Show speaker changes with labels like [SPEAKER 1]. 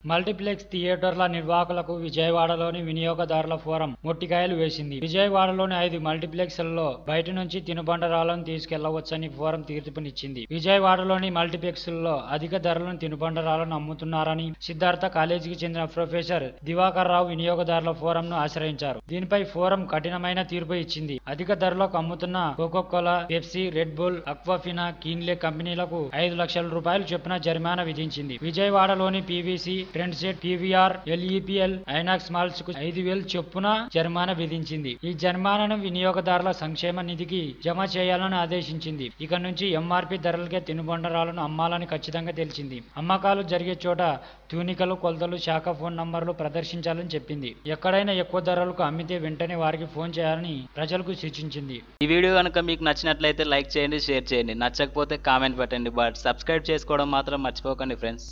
[SPEAKER 1] multiplex థియేటర్ల నిర్వాహకులకు విజయవాడలోని వినియోగదారుల ఫోరం మొట్టికాయలు వేసింది విజయవాడలోని ఐదు మల్టీప్లెక్స్లలో బయట నుంచి తినుబండరాలను తీసుకెళ్లవచ్చని ఫోరం తీర్పునిచ్చింది విజయవాడలోని మల్టీప్లెక్స్లలో అధిక ధరలను తినుబండరాలను అమ్ముతున్నారని సిద్ధార్థ కాలేజీకి చెందిన ప్రొఫెసర్ దివాకర్ రావు వినియోగదారుల ఫోరం ను ఆశ్రయించారు దీనిపై ఫోరం కఠినమైన తీర్పు ఇచ్చింది అధిక ధరలకు అమ్ముతున్న Coca Cola Pepsi Red Bull Aquafina Kinley కంపెనీలకు ఐదు లక్షల రూపాయలు చొప్పున జరిమానా విధించింది విజయవాడలోని PVC trend set PVR LEPL INOX malls కు ఐదు వేలు చొప్పున జరిమానా విధించింది ఈ జరిమానాను వినియోగదారుల సంక్షేమ నిధికి జమ చేయాలని ఆదేశించింది ఇక నుంచి ఎంఆర్పి ధరలకే తినుబండరాలను అమ్మాలని ఖచ్చితంగా తెలిసింది అమ్మకాలు జరిగే చోట తూనికలు కొలతలు శాఖ ఫోన్ నంబర్లు ప్రదర్శించాలని చెప్పింది ఎక్కడైనా ఎక్కువ ధరలకు అమ్మితే వెంటనే వారికి ఫోన్ చేయాలని ప్రజలకు సూచించింది
[SPEAKER 2] ఈ వీడియో కనుక మీకు నచ్చినట్లయితే లైక్ చేయండి షేర్ చేయండి నచ్చకపోతే కామెంట్ పెట్టండి బట్ సబ్స్క్రైబ్ చేసుకోవడం మాత్రం మర్చిపోకండి ఫ్రెండ్స్